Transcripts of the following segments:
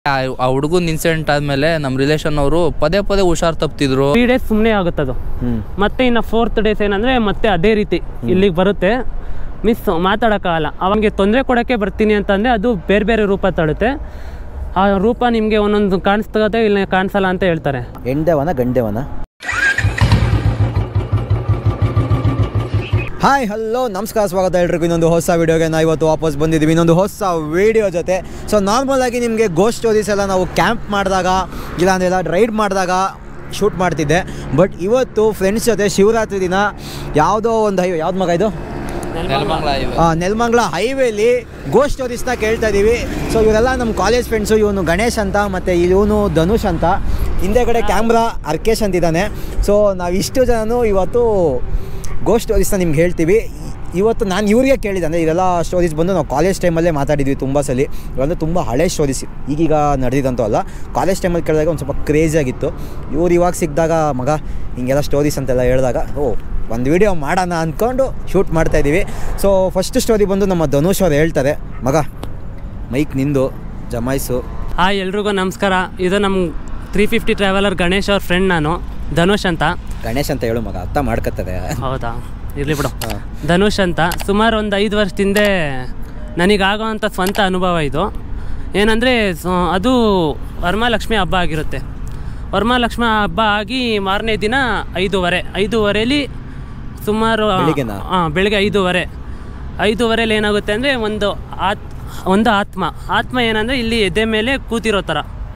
ಆ ಹುಡುಗನ ಇನ್ಸಿಡೆಂಟ್ ಆದಮೇಲೆ ನಮ್ಮ ರಿಲೇಷನ್ ಅವರು ಪದೇ ಪದೇ ಹುಷಾರ್ ತಪ್ತಿದ್ರು ತ್ರೀ ಡೇಸ್ ಸುಮ್ಮನೆ ಆಗುತ್ತದು ಹ್ಮ್ ಮತ್ತೆ ಇನ್ನು ಫೋರ್ತ್ ಡೇಸ್ ಏನಂದರೆ ಮತ್ತೆ ಅದೇ ರೀತಿ ಇಲ್ಲಿಗೆ ಬರುತ್ತೆ ಮಿಸ್ ಮಾತಾಡೋಕ್ಕಾಗಲ್ಲ ಅವನಿಗೆ ತೊಂದರೆ ಕೊಡೋಕ್ಕೆ ಬರ್ತೀನಿ ಅಂತಂದರೆ ಅದು ಬೇರೆ ಬೇರೆ ರೂಪ ತಾಳುತ್ತೆ ಆ ರೂಪ ನಿಮಗೆ ಒಂದೊಂದು ಕಾಣಿಸ್ತದೆ ಇಲ್ಲ ಕಾಣಿಸಲ್ಲ ಅಂತ ಹೇಳ್ತಾರೆ ಎಂಡೆವನ ಗಂಡೆವನ ಹಾಯ್ ಹಲೋ ನಮಸ್ಕಾರ ಸ್ವಾಗತ ಎಲ್ರಿಗೂ ಇನ್ನೊಂದು ಹೊಸ ವೀಡಿಯೋಗೆ ನಾವು ಇವತ್ತು ವಾಪಸ್ ಬಂದಿದ್ದೀವಿ ಇನ್ನೊಂದು ಹೊಸ ವೀಡಿಯೋ ಜೊತೆ ಸೊ ನಾರ್ಮಲ್ ಆಗಿ ನಿಮಗೆ ಗೋಸ್ಟ್ ಸ್ಟೋರೀಸ್ ಎಲ್ಲ ನಾವು ಕ್ಯಾಂಪ್ ಮಾಡಿದಾಗ ಇಲ್ಲಾಂದ್ರೆ ರೈಡ್ ಮಾಡಿದಾಗ ಶೂಟ್ ಮಾಡ್ತಿದ್ದೆ ಬಟ್ ಇವತ್ತು ಫ್ರೆಂಡ್ಸ್ ಜೊತೆ ಶಿವರಾತ್ರಿ ದಿನ ಯಾವುದೋ ಒಂದು ಹೈವೇ ಯಾವ್ದು ಮಗ ಇದು ನೆಲಮಂಗಲ highway. ಆ, ನೆಲಮಂಗಲ ಹೈವೇಲಿ ಗೋಸ್ಟ್ ಸ್ಟೋರೀಸ್ನ ಕೇಳ್ತಾ ಇದ್ದೀವಿ ಸೊ ಇವರೆಲ್ಲ ನಮ್ಮ ಕಾಲೇಜ್ ಫ್ರೆಂಡ್ಸು ಇವನು ಗಣೇಶ್ ಅಂತ ಮತ್ತು ಇವನು ಧನುಷ್ ಅಂತ ಹಿಂದೆಗಡೆ ಕ್ಯಾಮ್ರಾ ಅರ್ಕೇಶ್ ಅಂತಿದ್ದಾನೆ ಸೊ ನಾವು ಇಷ್ಟು ಜನನು ಇವತ್ತು ಗೋಸ್ಟ್ ಸ್ಟೋರೀಸ್ನ ನಿಮ್ಗೆ ಹೇಳ್ತೀವಿ ಇ- ಇವತ್ತು ನಾನು ಇವ್ರಿಗೆ ಕೇಳಿದೆ ಅಂದರೆ ಇದೆಲ್ಲ ಸ್ಟೋರೀಸ್ ಬಂದು ನಾವು ಕಾಲೇಜ್ ಟೈಮಲ್ಲೇ ಮಾತಾಡಿದ್ವಿ ತುಂಬ ಸಲ ಇವೆಲ್ಲ ತುಂಬ ಹಳೆ ಸ್ಟೋರೀಸ್ ಈಗೀಗ ನಡೆದಿದ್ದಂತೂ ಅಲ್ಲ ಕಾಲೇಜ್ ಟೈಮಲ್ಲಿ ಕೇಳಿದಾಗ ಒಂದು ಸ್ವಲ್ಪ ಕ್ರೇಜಿ ಆಗಿತ್ತು ಇವ್ರು ಇವಾಗ ಸಿಕ್ಕಿದಾಗ ಮಗ ಹಿಂಗೆಲ್ಲ ಸ್ಟೋರೀಸ್ ಅಂತೆಲ್ಲ ಹೇಳಿದಾಗ ಓ ಒಂದು ವಿಡಿಯೋ ಮಾಡೋಣ ಅಂದ್ಕೊಂಡು ಶೂಟ್ ಮಾಡ್ತಾ ಇದ್ದೀವಿ ಸೊ ಫಸ್ಟ್ ಸ್ಟೋರಿ ಬಂದು ನಮ್ಮ ಧನುಷ್ ಅವ್ರು ಹೇಳ್ತಾರೆ ಮಗ ಮೈಕ್ ನಿಂದು ಜಮಾಯಿಸು ಹಾಯ್ ಎಲ್ರಿಗೂ ನಮಸ್ಕಾರ ಇದು ನಮ್ಮ ತ್ರೀ ಫಿಫ್ಟಿ ಟ್ರಾವೆಲರ್ ಗಣೇಶ್ ಅವ್ರ ಫ್ರೆಂಡ್ ನಾನು ಧನುಷ್ ಅಂತ ಗಣೇಶ್ ಅಂತ ಹೇಳು ಮಗ ಅರ್ಥ ಮಾಡ್ಕೊತದೆ ಹೌದಾ ಇರಲಿ ಬಿಡು ಹಾಂ ಧನುಷ್ ಅಂತ ಸುಮಾರು ಒಂದು ಐದು ವರ್ಷದಿಂದ ನನಗಾಗೋವಂಥ ಸ್ವಂತ ಅನುಭವ ಇದು ಏನಂದರೆ ಅದು ವರಮಹಾಲಕ್ಷ್ಮಿ ಹಬ್ಬ ಆಗಿರುತ್ತೆ ವರಮಹಾಲಕ್ಷ್ಮಿ ಹಬ್ಬ ಆಗಿ ಮಾರನೇ ದಿನ ಐದೂವರೆ ಐದೂವರೆಲಿ ಸುಮಾರು ಬೆಳಿಗ್ಗೆನಾ? ಹಾಂ ಬೆಳಗ್ಗೆ ಐದೂವರೆ ಐದೂವರೆಲಿ ಏನಾಗುತ್ತೆ ಅಂದರೆ ಒಂದು ಆತ್ ಒಂದು ಆತ್ಮ ಆತ್ಮ ಏನಂದರೆ ಇಲ್ಲಿ ಎದೆ ಮೇಲೆ ಕೂತಿರೋ ಥರ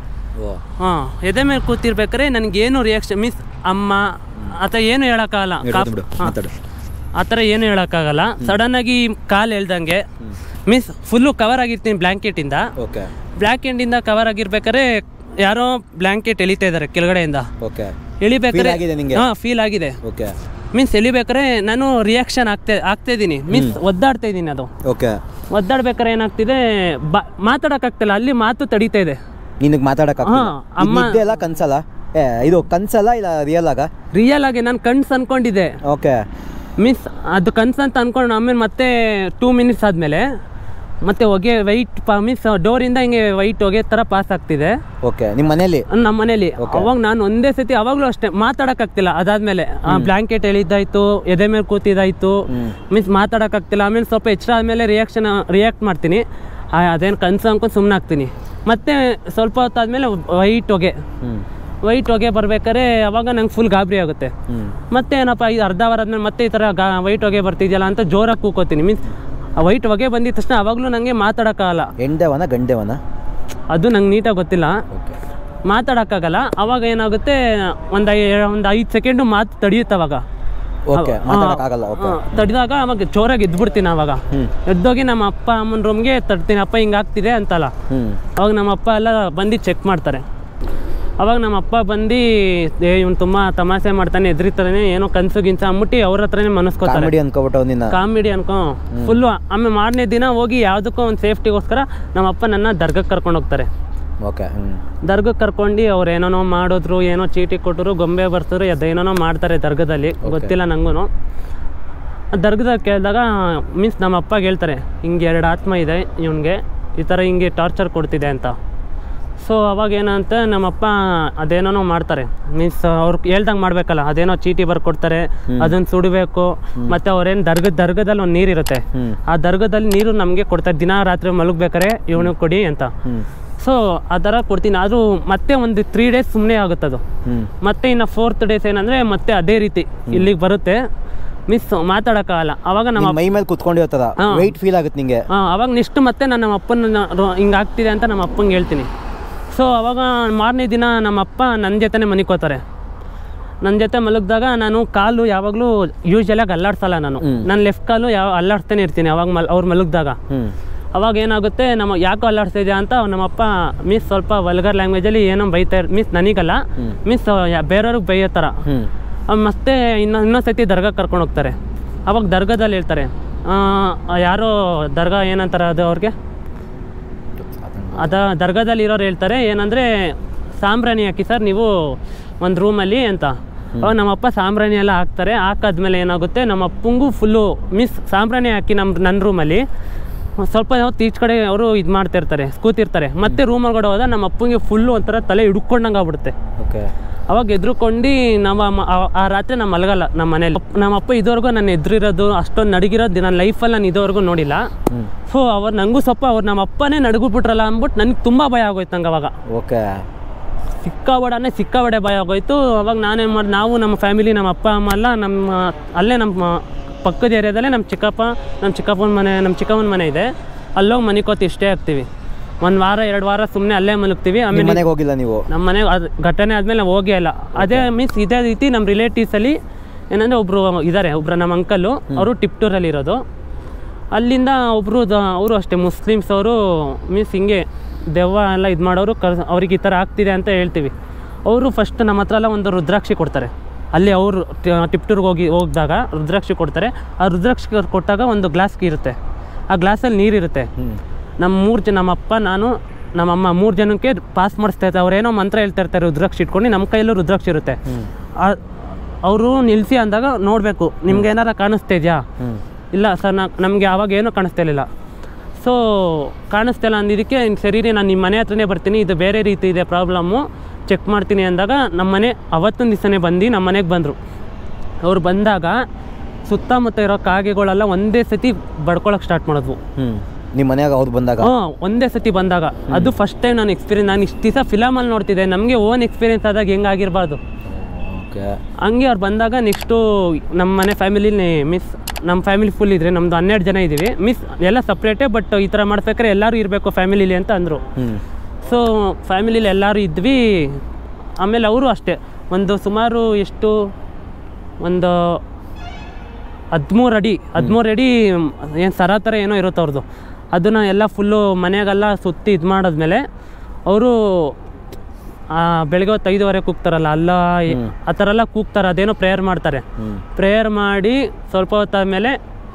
ಓ ಹಾಂ ಎದೆ ಮೇಲೆ ಕೂತಿರ್ಬೇಕಾದ್ರೆ ನನಗೇನು ರಿಯಾಕ್ಷನ್ ಮೀನ್ಸ್ ಅಮ್ಮ ಅಥವಾ ಏನು ಹೇಳೋಕ್ಕಾಗಲ್ಲ ಬಿಡು, ಕಾಪ್- ಬಿಡು ಹಾ. ಮಾತಾಡು ಆ ಥರ ಏನು ಹೇಳೋಕ್ಕಾಗಲ್ಲ ಸಡನ್ನಾಗಿ ಕಾಲು ಎಳ್ದಂಗೆ ಮೀನ್ಸ್ ಫುಲ್ಲು ಕವರ್ ಆಗಿರ್ತೀನಿ ಬ್ಲ್ಯಾಂಕೆಟಿಂದ ಓಕೆ ಬ್ಲ್ಯಾಂಕೆಟಿಂದ ಕವರ್ ಆಗಿರ್ಬೇಕಾದ್ರೆ ಯಾರೋ ಬ್ಲ್ಯಾಂಕೆಟ್ ಎಳಿತಾ ಇದ್ದಾರೆ ಕೆಳಗಡೆಯಿಂದ ಓಕೆ ಎಳಿಬೇಕಾದ್ರೆ Feel ಆಗಿದೆ ನಿಂಗೆ? ಹಾಂ ಫೀಲ್ ಆಗಿದೆ ಓಕೆ ಮೀನ್ಸ್ ಎಳಿಬೇಕಾದ್ರೆ ನಾನು ರಿಯಾಕ್ಷನ್ ಆಗ್ತಾ ಆಗ್ತಾ ಇದ್ದೀನಿ ಮೀನ್ಸ್ ಒದ್ದಾಡ್ತಾ ಇದ್ದೀನಿ ಅದು ಓಕೆ ಒದ್ದಾಡ್ಬೇಕಾದ್ರೆ ಏನಾಗ್ತಿದೆ ಬಾ ಮಾತಾಡೋಕ್ಕಾಗ್ತಿಲ್ಲ ಅಲ್ಲಿ ಮಾತು ತಡೀತಾ ಇದೆ ನಿನಗೆ ಮಾತಾಡಕ್ಕೆ ಹಾ, ಅಮ್ಮ- ನಿದ್ದೆ ಎಲ್ಲ ಕನ್ಸಲ್ಲ ಏ ಇದು ಕನ್ಸಲ್ಲ ಇಲ್ಲ ರಿಯಲ್ ಆಗ ರಿಯಲ್ ಆಗಿ ನಾನು ಕಣ್ಸ್ ಅನ್ಕೊಂಡಿದ್ದೆ ಓಕೆ ಮೀನ್ಸ್ ಅದು ಕನ್ಸ್ ಅಂತ ಅನ್ಕೊಂಡು ಆಮೇಲೆ ಮತ್ತೆ ಟೂ ಮಿನಿಟ್ಸ್ ಆದಮೇಲೆ ಮತ್ತೆ ಹೊಗೆ ವೈಟ್ ಪಾ ಮೀನ್ಸ್ ಡೋರಿಂದ ಹಿಂಗೆ ವೈಟ್ ಹೊಗೆ ಥರ ಪಾಸ್ ಆಗ್ತಿದೆ ಓಕೆ ನಿಮ್ಮ ಮನೇಲಿ ನಮ್ಮ ಮನೇಲಿ ಅವಾಗ ನಾನು ಒಂದೇ ಸತಿ ಅವಾಗಲೂ ಅಷ್ಟೇ ಮಾತಾಡೋಕ್ಕಾಗ್ತಿಲ್ಲ ಅದಾದ್ಮೇಲೆ ಬ್ಲ್ಯಾಂಕೆಟ್ ಎಳಿದಾಯ್ತು ಎದೆ ಮೇಲೆ ಕೂತಿದಾಯ್ತು ಮೀನ್ಸ್ ಮಾತಾಡೋಕ್ಕಾಗ್ತಿಲ್ಲ ಆಮೇಲೆ ಸ್ವಲ್ಪ ಎಚ್ಚರ ಆದಮೇಲೆ ರಿಯಾಕ್ಷನ್ ರಿಯಾಕ್ಟ್ ಮಾಡ್ತೀನಿ ಆ, ಅದೇನು ಕನ್ಸು ಅನ್ಕೊಂಡು ಸುಮ್ಮನೆ ಆಗ್ತೀನಿ ಮತ್ತೆ ಸ್ವಲ್ಪ ಹೊತ್ತಾದ್ಮೇಲೆ ವೈಟ್ ಹೊಗೆ ಹ್ಞೂ ವೈಟ್ ಹೊಗೆ ಬರ್ಬೇಕಾದ್ರೆ ಅವಾಗ ನಂಗೆ ಫುಲ್ ಗಾಬರಿ ಆಗುತ್ತೆ ಹ್ಞೂ ಮತ್ತೆ ಏನಪ್ಪ ಇದು ಅರ್ಧ ಅವರ್ ಆದ್ಮೇಲೆ ಮತ್ತೆ ಈ ಥರ ಗಾ ವೈಟ್ ಹೊಗೆ ಬರ್ತಿದೆಯಲ್ಲ ಅಂತ ಜೋರಾಗಿ ಕೂಕೋತೀನಿ ಮೀನ್ಸ್ ಆ ವೈಟ್ ಹೊಗೆ ಬಂದಿದ ತಕ್ಷಣ ಅವಾಗಲೂ ನನಗೆ ಮಾತಾಡೋಕ್ಕಾಗಲ್ಲ ಎಂಡೆವನ ಗಂಡೆವನ ಅದು ನಂಗೆ ನೀಟಾಗಿ ಗೊತ್ತಿಲ್ಲ ಓಕೆ ಮಾತಾಡೋಕ್ಕಾಗಲ್ಲ ಅವಾಗ ಏನಾಗುತ್ತೆ ಒಂದು ಐ ಒಂದು ಐದು ಸೆಕೆಂಡು ಮಾತು ತಡೆಯುತ್ತೆ ಅವಾಗ ಓಕೆ ಮಾತಾಡೋಕ್ಕಾಗಲ್ಲ ಓಕೆ ತಡೆದಾಗ ಅವಾಗ ಜೋರಾಗಿ ಎದ್ಬಿಡ್ತೀನಿ ಅವಾಗ ಹ್ಞೂ ಎದ್ದೋಗಿ ನಮ್ಮ ಅಪ್ಪ ಅಮ್ಮನ ರೂಮ್ಗೆ ತಡ್ತೀನಿ ಅಪ್ಪ ಹಿಂಗಾಗ್ತಿದೆ ಅಂತಲ್ಲ ಹ್ಞೂ ಅವಾಗ ನಮ್ಮ ಅಪ್ಪ ಎಲ್ಲ ಬಂದು ಚೆಕ್ ಮಾಡ್ತಾರೆ ಅವಾಗ ನಮ್ಮ ಅಪ್ಪ ಬಂದು ಏ ಇವ್ನು ತುಂಬ ತಮಾಷೆ ಮಾಡ್ತಾನೆ ಎದ್ರಿತಾನೆ ಏನೋ ಕನ್ಸು ಗಿನ್ಸ ಅಂದ್ಬಿಟ್ಟು ಅವ್ರ ಹತ್ರನೇ ಮನಸ್ಕೋತಾರೆ ಕಾಮಿಡಿ ಅನ್ಕೋಬಿಟ್ಟು ನಿನ್ನ ಕಾಮಿಡಿ ಅನ್ಕೊ ಫುಲ್ಲು ಆಮೇಲೆ ಮಾರನೇ ದಿನ ಹೋಗಿ ಯಾವುದಕ್ಕೋ ಒಂದು ಸೇಫ್ಟಿಗೋಸ್ಕರ ನಮ್ಮ ಅಪ್ಪ ನನ್ನ ದರ್ಗಕ್ಕೆ ಕರ್ಕೊಂಡು ಹೋಗ್ತಾರೆ ಓಕೆ ಹ್ಞೂ ದರ್ಗಕ್ಕೆ ಕರ್ಕೊಂಡು ಅವ್ರು ಏನೇನೋ ಮಾಡಿದ್ರು ಏನೋ ಚೀಟಿ ಕೊಟ್ಟರು ಗೊಂಬೆ ಬರ್ಸಿದ್ರು ಅದೇನೇನೋ ಮಾಡ್ತಾರೆ ದರ್ಗದಲ್ಲಿ ಗೊತ್ತಿಲ್ಲ ನನಗೂ ದರ್ಗದಾಗ ಕೇಳಿದಾಗ ಮೀನ್ಸ್ ನಮ್ಮ ಅಪ್ಪಗೆ ಹೇಳ್ತಾರೆ ಹಿಂಗೆ ಎರಡು ಆತ್ಮ ಇದೆ ಇವನಿಗೆ ಈ ಥರ ಹಿಂಗೆ ಟಾರ್ಚರ್ ಕೊಡ್ತಿದೆ ಅಂತ ಸೊ ಅವಾಗ ಏನಂತ ನಮ್ಮಪ್ಪ ಅದೇನೋ ಮಾಡ್ತಾರೆ ಮೀನ್ಸ್ ಅವ್ರು ಹೇಳ್ದಂಗೆ ಮಾಡಬೇಕಲ್ಲ ಅದೇನೋ ಚೀಟಿ ಬರ್ಕೊಡ್ತಾರೆ ಅದನ್ನು ಸುಡಬೇಕು ಮತ್ತು ಅವ್ರೇನು ದರ್ಗದ ದರ್ಗದಲ್ಲಿ ಒಂದು ನೀರಿರುತ್ತೆ ಹ್ಞೂ ಆ ದರ್ಗದಲ್ಲಿ ನೀರು ನಮಗೆ ಕೊಡ್ತಾರೆ ದಿನ ರಾತ್ರಿ ಮಲಗಬೇಕಾರೆ ಇವನಿಗೆ ಕೊಡಿ ಅಂತ ಹ್ಞೂ ಸೊ ಆ ಥರ ಕೊಡ್ತೀನಿ ಆದರೂ ಮತ್ತೆ ಒಂದು ತ್ರೀ ಡೇಸ್ ಸುಮ್ಮನೆ ಆಗುತ್ತದು ಹ್ಞೂ ಮತ್ತೆ ಇನ್ನು ಫೋರ್ತ್ ಡೇಸ್ ಏನಂದರೆ ಮತ್ತೆ ಅದೇ ರೀತಿ ಇಲ್ಲಿಗೆ ಬರುತ್ತೆ ಮಿಸ್ ಮಾತಾಡೋಕ್ಕಾಗಲ್ಲ ಅವಾಗ ನಮ್ಮ ನಿನ್ನ ಮೈ ಮೇಲೆ ಕುತ್ಕೊಂಡಿರ್ತಾರ ಹಾ. ವೆಯ್ಟ್ ಫೀಲ್ ಆಗುತ್ತೆ ನಿಂಗೆ ಹಾಂ ಅವಾಗ ನೆಕ್ಸ್ಟ್ ಮತ್ತೆ ನಾನು ನಮ್ಮ ಅಪ್ಪನ ಹಿಂಗೆ ಆಗ್ತಿದೆ ಅಂತ ನಮ್ಮ ಅಪ್ಪಂಗೆ ಹೇಳ್ತೀನಿ ಸೊ ಅವಾಗ ಮಾರನೇ ದಿನ ನಮ್ಮ ಅಪ್ಪ ನನ್ನ ಜೊತೆನೇ ಮನಿಕೋತಾರೆ ನನ್ನ ಜೊತೆ ಮಲಗಿದಾಗ ನಾನು ಕಾಲು ಯಾವಾಗಲೂ ಯೂಶಲಾಗಿ ಅಲ್ಲಾಡ್ಸಲ್ಲ ನಾನು ನನ್ನ ಲೆಫ್ಟ್ ಕಾಲು ಯಾವ ಅಲ್ಲಾಡ್ತಾನೆ ಇರ್ತೀನಿ ಅವಾಗ ಮಲ್ ಅವ್ರು ಮಲಗಿದಾಗ ಹ್ಞೂ ಅವಾಗ ಏನಾಗುತ್ತೆ ನಮ್ಮ ಯಾಕೋ ಅಲ್ಲಾಡ್ಸ್ತಾ ಇದೆಯಾ ಅಂತ ನಮ್ಮಪ್ಪ ಮೀನ್ಸ್ ಸ್ವಲ್ಪ ವಲ್ಗರ್ ಲ್ಯಾಂಗ್ವೇಜಲ್ಲಿ ಏನೋ ಬೈತಾ ಇರ್ ಮೀನ್ಸ್ ನನಗಲ್ಲ ಮೀನ್ಸ್ ಬೇರೆಯವ್ರಿಗೆ ಬೈಯೋ ಥರ ಹ್ಞೂ ಅವ್ ಮತ್ತೆ ಇನ್ನೊ ಇನ್ನೊಂದು ಸತಿ ದರ್ಗಾಕ್ಕೆ ಕರ್ಕೊಂಡು ಹೋಗ್ತಾರೆ ಅವಾಗ ದರ್ಗಾದಲ್ಲಿ ಹೇಳ್ತಾರೆ ಆ, ಯಾರೋ ದರ್ಗಾ ಏನಂತಾರೆ ಅದು ಅವ್ರಿಗೆ ಅದ ದರ್ಗಾದಲ್ಲಿ ಇರೋರು ಹೇಳ್ತಾರೆ ಏನಂದರೆ ಸಾಂಬ್ರಾಣಿ ಹಾಕಿ ಸರ್ ನೀವು ಒಂದು ರೂಮಲ್ಲಿ ಅಂತ ಅವಾಗ ನಮ್ಮಪ್ಪ ಸಾಂಬ್ರಾಣಿ ಎಲ್ಲ ಹಾಕ್ತಾರೆ ಹಾಕಾದ್ಮೇಲೆ ಏನಾಗುತ್ತೆ ನಮ್ಮ ಅಪ್ಪಂಗೂ ಫುಲ್ಲು ಮಿಸ್ ಸಾಂಬ್ರಾಣಿ ಹಾಕಿ ನಮ್ಮ ನನ್ನ ರೂಮಲ್ಲಿ ಒಂದ್ ಸ್ವಲ್ಪ ಹೊತ್ತು ಈಚ್ ಕಡೆ ಅವರು ಇದು ಮಾಡ್ತಿರ್ತಾರೆ ಕೂತಿರ್ತಾರೆ ಮತ್ತೆ ರೂಮ್ ಒಳಗಡೆ ಹೋದ ನಮ್ಮ ಅಪ್ಪಂಗೆ ಫುಲ್ಲು ಒಂಥರ ತಲೆ ಹಿಡ್ಕೊಂಡಂಗೆ ಆಗ್ಬಿಡುತ್ತೆ ಓಕೆ ಅವಾಗ ಎದ್ರುಕೊಂಡು ನಮ್ಮ ಮ- ಆ- ಆ ರಾತ್ರಿ ನಾನು ಮಲಗಲ್ಲ ನಮ್ಮ ಮನೇಲಿ ನಮ್ಮ ಅಪ್ಪ ಇದುವರೆಗೂ ನಾನು ಎದುರಿರೋದು ಅಷ್ಟೊಂದು ನಡಗಿರೋದು ನನ್ನ ಲೈಫಲ್ಲಿ ನಾನು ಇದುವರೆಗೂ ನೋಡಿಲ್ಲ ಸೊ ಅವ್ರು ನನಗೂ ಸ್ವಲ್ಪ ಅವ್ರು ನಮ್ಮ ಅಪ್ಪನೇ ನಡಗ್ಬಿಟ್ರಲ್ಲ ಅಂದ್ಬಿಟ್ಟು ನನಗೆ ತುಂಬ ಭಯ ಆಗೋಯ್ತು ನಂಗೆ ಅವಾಗ ಓಕೆ ಸಿಕ್ಕಾಬಡನೆ ಸಿಕ್ಕಾಬಡೆ ಭಯ ಆಗೋಯ್ತು ಅವಾಗ ನಾನೇನು ಮಾಡಿ ನಾವು ನಮ್ಮ ಫ್ಯಾಮಿಲಿ ನಮ್ಮ ಅಪ್ಪ ಅಮ್ಮ ಎಲ್ಲ ನಮ್ಮ ಅಲ್ಲೇ ನಮ್ಮ ಪಕ್ಕದ ಏರಿಯಾದಲ್ಲೇ ನಮ್ಮ ಚಿಕ್ಕಪ್ಪ ನಮ್ಮ ಚಿಕ್ಕಪ್ಪನ ಮನೆ ನಮ್ಮ ಚಿಕ್ಕಮ್ಮನ ಮನೆ ಇದೆ ಅಲ್ಲೋಗಿ ಮನೆ ಕೋತಿ ಇಷ್ಟೇ ಆಗ್ತೀವಿ ಒಂದು ವಾರ ಎರಡು ವಾರ ಸುಮ್ಮನೆ ಅಲ್ಲೇ ಮಲಗ್ತೀವಿ ನಿಮ್ಮ ಆಮೇಲೆ ಮನೆಗೆ ಹೋಗಿಲ್ಲ ನೀವು ನಮ್ಮ ಮನೆಗೆ ಅದು ಘಟನೆ ಆದಮೇಲೆ ನಾವು ಹೋಗೇ ಇಲ್ಲ ಅದೇ ಮೀನ್ಸ್ ಇದೇ ರೀತಿ ನಮ್ಮ ರಿಲೇಟಿವ್ಸಲ್ಲಿ ಏನಂದರೆ ಒಬ್ಬರು ಇದ್ದಾರೆ ಒಬ್ಬರು ನಮ್ಮ ಅಂಕಲ್ಲು ಅವರು ಟಿಪ್ಟೂರಲ್ಲಿ ಇರೋದು ಅಲ್ಲಿಂದ ಒಬ್ಬರು ಅವರು ಅಷ್ಟೇ ಮುಸ್ಲಿಮ್ಸ್ ಅವರು ಮೀನ್ಸ್ ಹಿಂಗೆ ದೆವ್ವ ಎಲ್ಲ ಇದು ಮಾಡೋರು ಕರ್ ಅವ್ರಿಗೆ ಈ ಥರ ಆಗ್ತಿದೆ ಅಂತ ಹೇಳ್ತೀವಿ ಅವರು ಫಸ್ಟ್ ನಮ್ಮ ಹತ್ರ ಎಲ್ಲ ಒಂದು ರುದ್ರಾಕ್ಷಿ ಕೊಡ್ತಾರೆ ಅಲ್ಲಿ ಅವರು ಟಿಪ್ಟೂರ್ಗೆ ಹೋಗಿ ಹೋಗಿದಾಗ ರುದ್ರಾಕ್ಷಿ ಕೊಡ್ತಾರೆ ಆ ರುದ್ರಾಕ್ಷಿ ಕೊಟ್ಟಾಗ ಒಂದು ಗ್ಲಾಸ್ ಇರುತ್ತೆ ಆ ಗ್ಲಾಸಲ್ಲಿ ನೀರಿರುತ್ತೆ ನಮ್ಮ ಮೂರು ಜನ ನಮ್ಮ ಅಪ್ಪ ನಾನು ನಮ್ಮಮ್ಮ ಮೂರು ಜನಕ್ಕೆ ಪಾಸ್ ಮಾಡಿಸ್ತಾ ಇರ್ತಾರೆ ಅವ್ರೇನೋ ಮಂತ್ರ ಹೇಳ್ತಾ ಇರ್ತಾರೆ ರುದ್ರಾಕ್ಷಿ ಇಟ್ಕೊಂಡು ನಮ್ಮ ಕೈಯಲ್ಲೂ ರುದ್ರಾಕ್ಷಿ ಇರುತ್ತೆ ಅವರು ನಿಲ್ಲಿಸಿ ಅಂದಾಗ ನೋಡಬೇಕು ನಿಮ್ಗೆ ಏನಾರ ಕಾಣಿಸ್ತಾ ಇದೆಯಾ ಇಲ್ಲ ಸರ್ ನಾ ನಮಗೆ ಆವಾಗ ಏನೂ ಕಾಣಿಸ್ತಾ ಇರಲಿಲ್ಲ ಸೊ ಕಾಣಿಸ್ತಾ ಇಲ್ಲ ಅಂದಿದ್ದಕ್ಕೆ ಸರಿ ರೀ ನಾನು ನಿಮ್ಮ ಮನೆ ಹತ್ರನೇ ಬರ್ತೀನಿ ಇದು ಬೇರೆ ರೀತಿ ಇದೆ ಪ್ರಾಬ್ಲಮ್ಮು ಚೆಕ್ ಮಾಡ್ತೀನಿ ಅಂದಾಗ ನಮ್ಮ ಮನೆ ಅವತ್ತೊಂದು ದಿವಸನೇ ಬಂದು ನಮ್ಮ ಮನೆಗೆ ಬಂದರು ಅವ್ರು ಬಂದಾಗ ಸುತ್ತಮುತ್ತ ಇರೋ ಕಾಗೆಗಳೆಲ್ಲ ಒಂದೇ ಸತಿ ಬಡ್ಕೊಳಕ್ಕೆ ಸ್ಟಾರ್ಟ್ ಮಾಡಿದ್ವು ಹ್ಞೂ ನಿಮ್ಮ ಮನೆಯಾಗ ಅವ್ರು ಬಂದಾಗ ಹ್ಞೂ ಒಂದೇ ಸತಿ ಬಂದಾಗ ಅದು ಫಸ್ಟ್ ಟೈಮ್ ನಾನು ಎಕ್ಸ್ಪೀರಿಯನ್ಸ್ ನಾನು ಇಷ್ಟು ದಿವಸ ಫಿಲಮಲ್ಲಿ ನೋಡ್ತಿದ್ದೆ ನಮಗೆ ಓನ್ ಎಕ್ಸ್ಪೀರಿಯನ್ಸ್ ಆದಾಗ ಹೆಂಗಾಗಿರ್ಬಾರ್ದು ಓಕೆ ಹಂಗೆ ಅವ್ರು ಬಂದಾಗ ನೆಕ್ಸ್ಟು ನಮ್ಮ ಮನೆ ಫ್ಯಾಮಿಲಿನೇ ಮಿಸ್ ನಮ್ಮ ಫ್ಯಾಮಿಲಿ ಫುಲ್ ಇದ್ರೆ ನಮ್ಮದು ಹನ್ನೆರಡು ಜನ ಇದ್ದೀವಿ ಮಿಸ್ ಎಲ್ಲ ಸಪ್ರೇಟೇ ಬಟ್ ಈ ಥರ ಮಾಡ್ಬೇಕಾದ್ರೆ ಎಲ್ಲರೂ ಇರಬೇಕು ಫ್ಯಾಮಿಲಿಲಿ ಅಂತ ಅಂದರು ಹ್ಞೂ ಸೊ ಫ್ಯಾಮಿಲಿಲಿ ಎಲ್ಲರೂ ಇದ್ವಿ ಆಮೇಲೆ ಅವರು ಅಷ್ಟೇ ಒಂದು ಸುಮಾರು ಎಷ್ಟು ಒಂದು ಹದಿಮೂರು ಅಡಿ ಹದಿಮೂರು ಅಡಿ ಏನು ಸರ ಥರ ಏನೋ ಇರುತ್ತೆ ಅವ್ರದ್ದು ಅದನ್ನು ಎಲ್ಲ ಫುಲ್ಲು ಮನೆಗೆಲ್ಲ ಸುತ್ತಿ ಇದು ಮಾಡಿದ್ಮೇಲೆ ಅವರು ಬೆಳಗ್ಗೆ ಹೊತ್ತು ಐದುವರೆ ಕೂಗ್ತಾರಲ್ಲ ಅಲ್ಲ ಆ ಥರ ಎಲ್ಲ ಕೂಗ್ತಾರೆ ಅದೇನೋ ಪ್ರೇಯರ್ ಮಾಡ್ತಾರೆ ಪ್ರೇಯರ್ ಮಾಡಿ ಸ್ವಲ್ಪ ಹೊತ್ತಾದಮೇಲೆ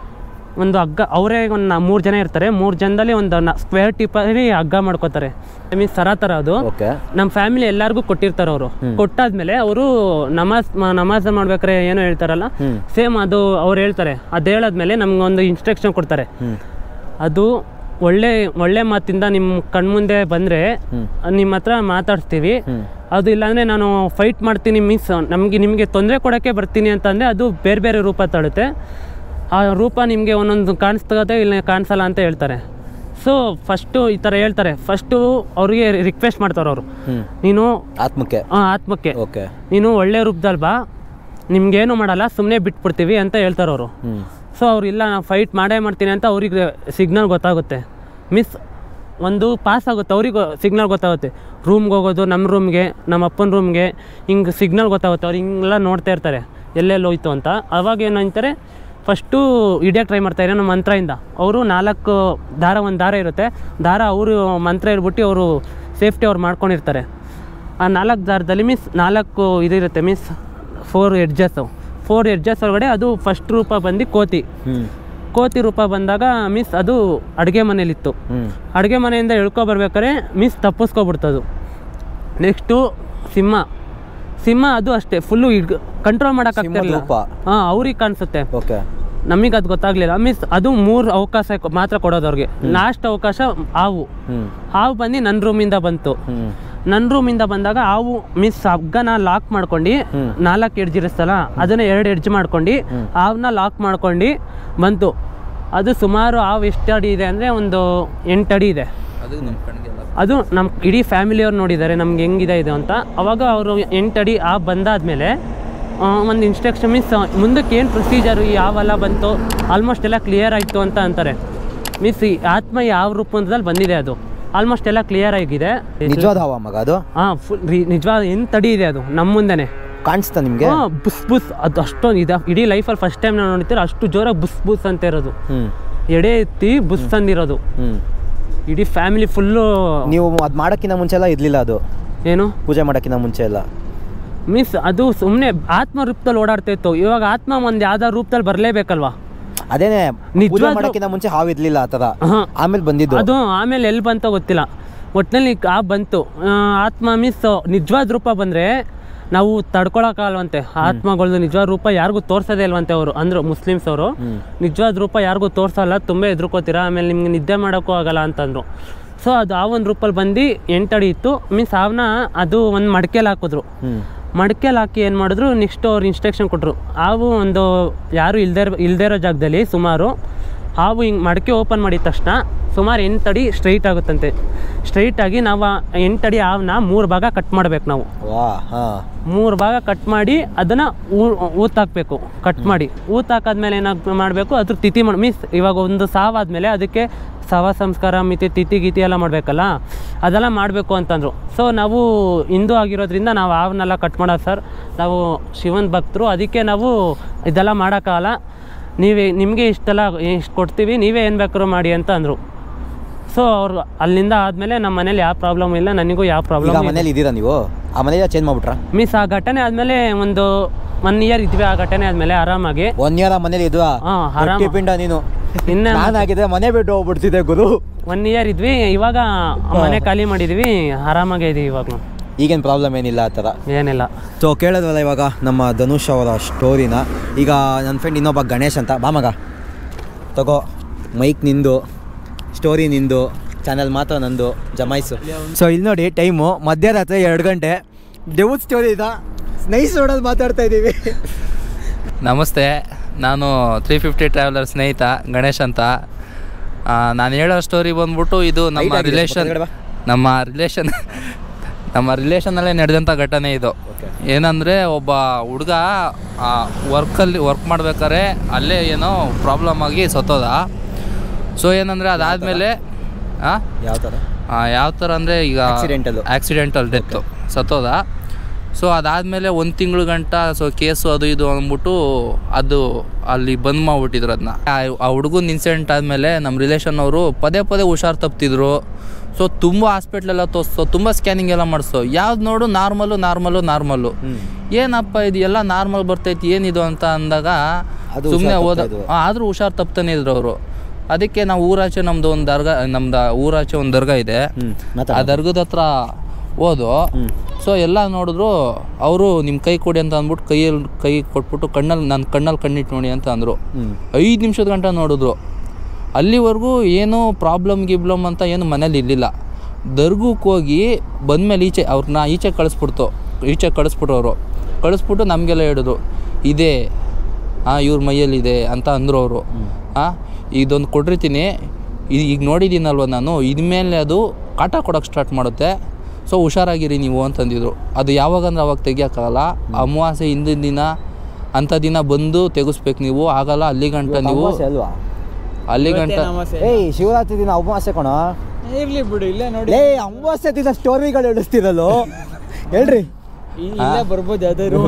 ಒಂದು ಹಗ್ಗ ಅವರೇ ಒಂದು ಮೂರು ಜನ ಇರ್ತಾರೆ ಮೂರು ಜನದಲ್ಲಿ ಒಂದು ಸ್ಕ್ವೇರ್ ಟಿಪ್ಪಲ್ಲಿ ಹಗ್ಗ ಮಾಡ್ಕೋತಾರೆ ಐ ಮೀನ್ ಸರ ಥರ ಅದು ಓಕೆ ನಮ್ಮ ಫ್ಯಾಮಿಲಿ ಎಲ್ಲರಿಗೂ ಕೊಟ್ಟಿರ್ತಾರೆ ಅವರು ಕೊಟ್ಟಾದ್ಮೇಲೆ ಅವರು ನಮಾಜ್ ಮ- ನಮಾಜ್ ಮಾಡ್ಬೇಕಾರೆ ಏನೋ ಹೇಳ್ತಾರಲ್ಲ ಸೇಮ್ ಅದು ಅವ್ರು ಹೇಳ್ತಾರೆ ಅದು ಹೇಳಾದ್ಮೇಲೆ ನಮ್ಗೆ ಒಂದು ಇನ್ಸ್ಟ್ರಕ್ಷನ್ ಕೊಡ್ತಾರೆ ಅದು ಒಳ್ಳೆ ಒಳ್ಳೆ ಮಾತಿಂದ ನಿಮ್ಮ ಕಣ್ಮುಂದೆ ಬಂದರೆ ನಿಮ್ಮ ಹತ್ರ ಮಾತಾಡಿಸ್ತೀವಿ ಅದು ಇಲ್ಲಾಂದರೆ ನಾನು ಫೈಟ್ ಮಾಡ್ತೀನಿ ಮೀನ್ಸ್ ನಮಗೆ ನಿಮಗೆ ತೊಂದರೆ ಕೊಡೋಕ್ಕೆ ಬರ್ತೀನಿ ಅಂತಂದರೆ ಅದು ಬೇರೆ ಬೇರೆ ರೂಪ ತಾಳುತ್ತೆ ಆ ರೂಪ ನಿಮಗೆ ಒಂದೊಂದು ಕಾಣಿಸ್ತದೆ ಇಲ್ಲ ಕಾಣಿಸಲ್ಲ ಅಂತ ಹೇಳ್ತಾರೆ ಸೊ ಫಸ್ಟು ಈ ಥರ ಹೇಳ್ತಾರೆ ಫಸ್ಟು ಅವ್ರಿಗೆ ರಿಕ್ವೆಸ್ಟ್ ಮಾಡ್ತಾರೆ ಅವರು ನೀನು ಆತ್ಮಕ್ಕೆ ಆ, ಆತ್ಮಕ್ಕೆ ಓಕೆ ನೀನು ಒಳ್ಳೆ ರೂಪದಲ್ಲಿ ಬಾ ನಿಮ್ಗೇನು ಮಾಡಲ್ಲ ಸುಮ್ಮನೆ ಬಿಟ್ಬಿಡ್ತೀವಿ ಅಂತ ಹೇಳ್ತಾರೆ ಅವರು ಹ್ಞೂ ಸೊ ಅವ್ರು ಇಲ್ಲ ನಾನು ಫೈಟ್ ಮಾಡೇ ಮಾಡ್ತೀನಿ ಅಂತ ಅವ್ರಿಗೆ ಸಿಗ್ನಲ್ ಗೊತ್ತಾಗುತ್ತೆ ಮಿಸ್ ಒಂದು ಪಾಸ್ ಆಗುತ್ತೆ ಅವ್ರಿಗೆ ಸಿಗ್ನಲ್ ಗೊತ್ತಾಗುತ್ತೆ ರೂಮ್ಗೆ ಹೋಗೋದು ನಮ್ಮ ರೂಮ್ಗೆ ನಮ್ಮ ಅಪ್ಪನ ರೂಮ್ಗೆ ಹಿಂಗೆ ಸಿಗ್ನಲ್ ಗೊತ್ತಾಗುತ್ತೆ ಅವ್ರು ಹಿಂಗೆಲ್ಲ ನೋಡ್ತಾ ಇರ್ತಾರೆ ಎಲ್ಲೆಲ್ಲಿ ಹೋಯ್ತು ಅಂತ ಅವಾಗ ಏನಂತಾರೆ ಫಸ್ಟು ಹಿಡಿಯೋಕೆ ಟ್ರೈ ಮಾಡ್ತಾರೆ ನಮ್ಮ ಮಂತ್ರದಿಂದ ಅವರು ನಾಲ್ಕು ದಾರ ಒಂದು ದಾರ ಇರುತ್ತೆ ದಾರ ಅವರು ಮಂತ್ರ ಹೇಳ್ಬಿಟ್ಟು ಅವರು ಸೇಫ್ಟಿ ಅವ್ರು ಮಾಡ್ಕೊಂಡಿರ್ತಾರೆ ಆ ನಾಲ್ಕು ದಾರದಲ್ಲಿ ಮೀನ್ಸ್ ನಾಲ್ಕು ಇದಿರುತ್ತೆ means four edges four edges ಒಳಗಡೆ ಅದು ಫಸ್ಟ್ ರೂಪ ಬಂದು ಕೋತಿ ಹ್ಞೂ ಕೋತಿ ರೂಪ ಬಂದಾಗ ಮಿಸ್ ಅದು ಅಡುಗೆ ಮನೇಲಿತ್ತು ಹ್ಞೂ ಅಡುಗೆ ಮನೆಯಿಂದ ಇಳ್ಕೊ ಬರ್ಬೇಕಾದ್ರೆ ಮಿಸ್ ತಪ್ಪಿಸ್ಕೊಬಿಡ್ತದು ನೆಕ್ಸ್ಟು ಸಿಂಹ ಸಿಂಹ ಅದು ಅಷ್ಟೇ ಫುಲ್ಲು ಕಂಟ್ರೋಲ್ ಮಾಡೋಕ್ಕಾಗ್ತಿರಲಿಲ್ಲ ರೂಪ. ಹಾಂ ಅವ್ರಿಗೆ ಕಾಣಿಸುತ್ತೆ ಓಕೆ ನಮಗೆ ಅದು ಗೊತ್ತಾಗ್ಲಿಲ್ಲ ಮಿಸ್ ಅದು ಮೂರು ಅವಕಾಶ ಕೊ- ಮಾತ್ರ ಕೊಡೋದು ಅವ್ರಿಗೆ ಲಾಸ್ಟ್ ಅವಕಾಶ ಹಾವು ಹ್ಞೂ ಹಾವು ಬಂದು ನನ್ನ ರೂಮಿಂದ ಬಂತು ಹ್ಞೂ ನನ್ನ ರೂಮಿಂದ ಬಂದಾಗ ಹಾವು ಮಿಸ್ ಹಗ್ಗನ ಲಾಕ್ ಮಾಡ್ಕೊಂಡು ನಾಲ್ಕು ಎಡ್ಜ್ ಇರಿಸ್ತಲ್ಲ ಅದನ್ನ ಎರಡು ಎಡ್ಜ್ ಮಾಡ್ಕೊಂಡು ಹಾವನ್ನ ಲಾಕ್ ಮಾಡ್ಕೊಂಡು ಬಂತು ಅದು ಸುಮಾರು ಹಾವು ಎಷ್ಟು ಅಡಿ ಇದೆ ಅಂದರೆ ಒಂದು ಎಂಟು ಅಡಿ ಇದೆ ಅದು ನಮ್ಮ ಕಣ್ಗೆಲ್ಲ ಅದು ನಮ್ಮ ಇಡೀ ಫ್ಯಾಮಿಲಿಯವ್ರು ನೋಡಿದ್ದಾರೆ ನಮ್ಗೆ ಹೆಂಗಿದೆ ಇದು ಅಂತ ಅವಾಗ ಅವರು ಎಂಟು ಅಡಿ ಆ ಬಂದಾದಮೇಲೆ ಒಂದು ಇನ್ಸ್ಟ್ರಕ್ಷನ್ ಮೀನ್ಸ್ ಮುಂದಕ್ಕೆ ಏನು ಪ್ರೊಸೀಜರು ಯಾವೆಲ್ಲ ಬಂತು ಆಲ್ಮೋಸ್ಟ್ ಎಲ್ಲ ಕ್ಲಿಯರ್ ಆಯಿತು ಅಂತ ಅಂತಾರೆ ಮೀನ್ಸ್ ಈ ಆತ್ಮ ಯಾವ ರೂಪದಲ್ಲಿ ಬಂದಿದೆ ಅದು ಆಲ್ಮೋಸ್ಟ್ ಎಲ್ಲ ಕ್ಲಿಯರ್ ಆಗಿದೆ ನಿಜವಾದ ಹವ ಮಗ ಅದು ಹಾಂ ಫುಲ್ ನಿಜವಾದ ಎಂತ ಅಡಿ ಇದೆ ಅದು ನಮ್ಮ ಮುಂದೆನೆ ಕಾಣಿಸ್ತಾ ನಿಮಗೆ ಹಾಂ ಬುಸ್ ಬುಸ್ ಅದು ಅಷ್ಟೊಂದು ಇದೆ ಇಡೀ ಲೈಫಲ್ಲಿ ಫಸ್ಟ್ ಟೈಮ್ ನಾವು ನೋಡ್ತೀರ ಅಷ್ಟು ಜೋರಾಗಿ ಬುಸ್ ಬುಸ್ ಅಂತ ಇರೋದು ಹ್ಞೂ ಎಡೆ ಎತ್ತಿ ಬುಸ್ ಅಂದಿರೋದು ಹ್ಞೂ ಇಡೀ ಫ್ಯಾಮಿಲಿ ಫುಲ್ಲು ನೀವು ಅದು ಮಾಡೋಕ್ಕಿಂತ ಮುಂಚೆ ಎಲ್ಲ ಇರಲಿಲ್ಲ ಅದು ಏನು ಪೂಜೆ ಮಾಡೋಕ್ಕಿಂತ ಮುಂಚೆ ಎಲ್ಲ ಮೀನ್ಸ್ ಅದು ಸುಮ್ಮನೆ ಆತ್ಮ ರೂಪದಲ್ಲಿ ಓಡಾಡ್ತಾ ಇತ್ತು ಇವಾಗ ಆತ್ಮ ಒಂದು ಯಾವ್ದಾರ ರೂಪದಲ್ಲಿ ಬರಲೇಬೇಕಲ್ವಾ ಅದೇನೆ ಪೂಜೆ ನಿಜವಾಗ್ಲೂ- ಮಾಡೋಕ್ಕಿಂತ ಮುಂಚೆ ಹಾವು ಇರ್ಲಿಲ್ಲ ಆ ಥರ ಹಾಂ ಆಮೇಲೆ ಬಂದಿದ್ದು ಅದು ಆಮೇಲೆ ಎಲ್ಲಿ ಬಂತೋ ಗೊತ್ತಿಲ್ಲ ಒಟ್ಟಿನಲ್ಲಿ ಆ ಬಂತು ಆ, ಆತ್ಮ ಮೀನ್ಸ್ ನಿಜವಾದ ರೂಪ ಬಂದರೆ ನಾವು ತಡ್ಕೊಳಕ್ಕಾಗಲ್ವಂತೆ ಆತ್ಮಗಳದ್ದು ನಿಜವಾದ ರೂಪ ಯಾರಿಗೂ ತೋರ್ಸೋದೇ ಇಲ್ವಂತೆ ಅವರು ಅಂದರು ಮುಸ್ಲಿಮ್ಸ್ ಅವರು ನಿಜವಾದ ರೂಪ ಯಾರಿಗೂ ತೋರ್ಸಲ್ಲ ತುಂಬ ಎದುರ್ಕೋತೀರಾ ಆಮೇಲೆ ನಿಮ್ಗೆ ನಿದ್ದೆ ಮಾಡೋಕ್ಕೂ ಆಗಲ್ಲ ಅಂತಂದರು ಸೊ ಅದು ಆ ಒಂದು ರೂಪಲ್ಲಿ ಬಂದು ಎಂಟಡಿ ಇತ್ತು ಮೀನ್ಸ್ ಅವನ್ನ ಅದು ಒಂದು ಮಡಿಕೆಲಿ ಹಾಕಿದ್ರು ಮಡಿಕೆಲಿ ಹಾಕಿ ಏನು ಮಾಡಿದ್ರು ನೆಕ್ಸ್ಟ್ ಅವ್ರು ಇನ್ಸ್ಟ್ರಕ್ಷನ್ ಕೊಟ್ಟರು ಹಾವು ಒಂದು ಯಾರು ಇಲ್ದೇ ಇರೋ ಇಲ್ದೇ ಇರೋ ಜಾಗದಲ್ಲಿ ಸುಮಾರು ಹಾವು ಹಿಂಗೆ ಮಡಿಕೆ ಓಪನ್ ಮಾಡಿದ ತಕ್ಷಣ ಸುಮಾರು ಎಂಟಡಿ ಸ್ಟ್ರೈಟ್ ಆಗುತ್ತಂತೆ ಸ್ಟ್ರೈಟ್ ಆಗಿ ನಾವು ಆ ಎಂಟಡಿ ಹಾವನ್ನ ಮೂರು ಭಾಗ ಕಟ್ ಮಾಡ್ಬೇಕು ನಾವು ವಾ ಹಾಂ ಮೂರು ಭಾಗ ಕಟ್ ಮಾಡಿ ಅದನ್ನು ಊತಾಕಬೇಕು ಕಟ್ ಮಾಡಿ ಊತಾಕಾದ್ಮೇಲೆ ಏನಾಗ ಮಾಡಬೇಕು ಅದ್ರ ತಿಥಿ ಮಾಡಿ ಮೀನ್ಸ್ ಇವಾಗ ಒಂದು ಸಾವಾದ್ಮೇಲೆ ಅದಕ್ಕೆ ಶವ ಸಂಸ್ಕಾರ ಮಿತಿ ತಿಥಿ ಗೀತಿ ಎಲ್ಲ ಮಾಡಬೇಕಲ್ಲ ಅದೆಲ್ಲ ಮಾಡಬೇಕು ಅಂತಂದರು ಸೊ ನಾವು ಹಿಂದೂ ಆಗಿರೋದ್ರಿಂದ ನಾವು ಅವನ್ನೆಲ್ಲ ಕಟ್ ಮಾಡೋದು ಸರ್ ನಾವು ಶಿವನ ಭಕ್ತರು ಅದಕ್ಕೆ ನಾವು ಇದೆಲ್ಲ ಮಾಡೋಕ್ಕಾಗಲ್ಲ ನೀವೇ ನಿಮಗೆ ಇಷ್ಟೆಲ್ಲ ಇಷ್ಟು ಕೊಡ್ತೀವಿ ನೀವೇ ಏನು ಬೇಕಾದ್ರೂ ಮಾಡಿ ಅಂತ ಅಂದರು ಸೊ ಅವ್ರು ಅಲ್ಲಿಂದ ಆದಮೇಲೆ ನಮ್ಮ ಮನೇಲಿ ಯಾವ ಪ್ರಾಬ್ಲಮ್ ಇಲ್ಲ ನನಗೂ ಯಾವ ಈಗ ಪ್ರಾಬ್ಲಮ್ ಮನೇಲಿ ಇದ್ದೀರಾ ನೀವು ಆ ಮನೆಯ ಚೇಂಜ್ ಮಾಡ್ಬಿಟ್ರಾ ಮಿಸ್ ಆ ಘಟನೆ ಆದಮೇಲೆ ಒಂದು ಒನ್ ಇಯರ್ ಇದ್ವಿ ಆ ಘಟನೆ ಆದಮೇಲೆ ಆರಾಮಾಗಿ ಒನ್ ಇಯರ್ ಆ ಮನೇಲಿ ಇದ್ವಾ ಹಾಂ ಆರಾಮ ಗಟ್ಟಿ ಪಿಂಡ ನೀನು ಇನ್ನು ನಾನಾಗಿದ್ರೆ ಮನೆ ಬಿಟ್ಟು ಹೋಗ್ಬಿಡ್ತಿದ್ದೆ ಗುರು ಒನ್ ಇಯರ್ ಇದ್ವಿ ಇವಾಗ ಮನೆ ಖಾಲಿ ಮಾಡಿದ್ವಿ ಆರಾಮಾಗೇ ಇದೀವಿ ಇವಾಗ ಈಗೇನು ಪ್ರಾಬ್ಲಮ್ ಏನಿಲ್ಲ ಆ ಥರ ಏನಿಲ್ಲ ಸೊ ಕೇಳಿದ್ವಲ್ಲ ಇವಾಗ ನಮ್ಮ ಧನುಷ್ ಅವರ ಸ್ಟೋರಿನ ಈಗ ನನ್ನ ಫ್ರೆಂಡ್ ಇನ್ನೊಬ್ಬ ಗಣೇಶ್ ಅಂತ ಬಾ ಮಗ ತಗೋ ಮೈಕ್ ನಿಂದು ಸ್ಟೋರಿ ನಿಂದು ಚಾನಲ್ ಮಾತ್ರ ನಂದು ಜಮಾಯಿಸು ಸೊ ಇಲ್ಲಿ ನೋಡಿ ಟೈಮು ಮಧ್ಯರಾತ್ರಿ ಎರಡು ಗಂಟೆ ಡೆವುತ್ ಸ್ಟೋರಿ ಇದ ನೈಸ್ ರೋಡಲ್ಲಿ ಮಾತಾಡ್ತಾ ಇದ್ದೀವಿ ನಮಸ್ತೆ ನಾನು ತ್ರೀ ಫಿಫ್ಟಿ ಟ್ರಾವೆಲರ್ ಸ್ನೇಹಿತ ಗಣೇಶ್ ಅಂತ ನಾನು ಹೇಳೋ ಸ್ಟೋರಿ ಬಂದ್ಬಿಟ್ಟು ಇದು ನಮ್ಮ Height ಆಗಿದೆ, ರಿಲೇಷನ್ ಹೊರಗಡೆ ಬಾ. ನಮ್ಮ ರಿಲೇಷನ್ ನಮ್ಮ ರಿಲೇಷನಲ್ಲೇ ನಡೆದಂಥ ಘಟನೆ ಇದು ಏನಂದರೆ ಒಬ್ಬ ಹುಡುಗ ವರ್ಕಲ್ಲಿ ವರ್ಕ್ ಮಾಡ್ಬೇಕಾದ್ರೆ ಅಲ್ಲೇ ಏನೋ ಪ್ರಾಬ್ಲಮ್ ಆಗಿ ಸತ್ತೋದ ಸೊ ಏನಂದರೆ ಅದಾದಮೇಲೆ ಯಾವ ಥರ ಯಾವ ಥರ ಅಂದರೆ ಈಗ Accidental. ಆಕ್ಸಿಡೆಂಟಲ್ ಡೆತ್ತು ಸತ್ತೋದ ಸೊ ಅದಾದಮೇಲೆ ಒಂದು ತಿಂಗಳು ಗಂಟ ಸೊ ಕೇಸು ಅದು ಇದು ಅಂದ್ಬಿಟ್ಟು ಅದು ಅಲ್ಲಿ ಬಂದ್ ಮಾಡಿಬಿಟ್ಟಿದ್ರು ಅದನ್ನ ಆ ಹುಡುಗನ ಇನ್ಸಿಡೆಂಟ್ ಆದಮೇಲೆ ನಮ್ಮ ರಿಲೇಷನ್ ಅವರು ಪದೇ ಪದೇ ಹುಷಾರು ತಪ್ತಿದ್ರು ಸೊ ತುಂಬ ಹಾಸ್ಪಿಟ್ಲೆಲ್ಲ ತೋರಿಸ್ತೋ ತುಂಬ ಸ್ಕ್ಯಾನಿಂಗ್ ಎಲ್ಲ ಮಾಡಿಸ್ತೋ ಯಾವ್ದು ನೋಡು ನಾರ್ಮಲು ನಾರ್ಮಲು ನಾರ್ಮಲು ಏನಪ್ಪ ಇದು ಎಲ್ಲ ನಾರ್ಮಲ್ ಬರ್ತೈತಿ ಏನಿದು ಅಂತ ಅಂದಾಗ ಅದು ಸುಮ್ಮನೆ ಹುಷಾರ್ ಹೋದ ತಪ್ತಾ ಇದ್ರು. ಆದರೂ ಹುಷಾರು ತಪ್ತಾನೆ ಇದ್ರು ಅವರು ಅದಕ್ಕೆ ನಾವು ಊರಾಚೆ ನಮ್ಮದು ಒಂದು ದರ್ಗಾ ನಮ್ದು ಊರಾಚೆ ಒಂದು ದರ್ಗಾ ಇದೆ ಹ್ಞೂ ಆ ಮಾತಾಡ ದರ್ಗದ ಹತ್ರ ಹೋದು ಸೊ ಎಲ್ಲ ನೋಡಿದ್ರು ಅವರು ನಿಮ್ಮ ಕೈ ಕೊಡಿ ಅಂತ ಅಂದ್ಬಿಟ್ಟು ಕೈಯಲ್ಲಿ ಕೈ ಕೊಟ್ಬಿಟ್ಟು ಕಣ್ಣಲ್ಲಿ ನನ್ನ ಕಣ್ಣಲ್ಲಿ ಕಣ್ಣಿಟ್ಟು ನೋಡಿ ಅಂತ ಅಂದರು ಹ್ಞೂ ಐದು ನಿಮಿಷದ ಗಂಟ ನೋಡಿದ್ರು ಅಲ್ಲಿವರೆಗೂ ಏನೂ ಪ್ರಾಬ್ಲಮ್ ಗಿಬ್ಲಮ್ ಅಂತ ಏನು ಮನೇಲಿ ಇರಲಿಲ್ಲ ದರ್ಗಕ್ಕೆ ಹೋಗಿ ಬಂದಮೇಲೆ ಈಚೆ ಅವ್ರನ್ನ ಈಚೆ ಕಳಿಸ್ಬಿಡ್ತು ಈಚೆ ಕಳಿಸ್ಬಿಟ್ರು ಅವರು ಕಳಿಸ್ಬಿಟ್ಟು ನಮಗೆಲ್ಲ ಹೇಳಿದ್ರು ಇದೆ ಹಾಂ ಇವ್ರ ಮೈಯಲ್ಲಿದೆ ಅಂತ ಅಂದರು ಅವರು ಹಾಂ ಇದೊಂದು ಕೊಟ್ಟಿರ್ತೀನಿ ಇದು ಈಗ ನೋಡಿದ್ದೀನಲ್ವ ನಾನು ಇದ್ಮೇಲೆ ಅದು ಕಾಟ ಕೊಡೋಕ್ಕೆ ಸ್ಟಾರ್ಟ್ ಮಾಡುತ್ತೆ ಸೊ ಹುಷಾರಾಗಿರಿ ನೀವು ಅಂತಂದಿದ್ರು ಅದು ಯಾವಾಗಂದ್ರೆ ಅವಾಗ ತೆಗಿಯೋಕ್ಕಾಗಲ್ಲ ಅಮಾವಾಸ್ಯೆ ಹಿಂದಿನ ದಿನ ಅಂಥ ದಿನ ಬಂದು ತೆಗಿಸ್ಬೇಕು ನೀವು ಆಗಲ್ಲ ಅಲ್ಲಿ ಗಂಟ ನೀವು ಅಮಾವಾಸ್ಯೆ ಅಲ್ವಾ ಅಲ್ಲಿ ಗಂಟ ಏಯ್ ಶಿವರಾತ್ರಿ ದಿನ ಅಮಾವಾಸ್ಯೆ ಕಣ ಇರ್ಲಿ ಬಿಡು ಇಲ್ಲೇ ನೋಡಿ ಏಯ್ ಅಮಾವಾಸ್ಯೆ ದಿನ ಸ್ಟೋರಿಗಳು ಹೇಳಿಸ್ತಿರಲ್ಲೋ ಹೇಳ್ರಿ ಈ- ಇಲ್ಲೇ ಬರ್ಬೋದು ಯಾವ್ದಾದ್ರು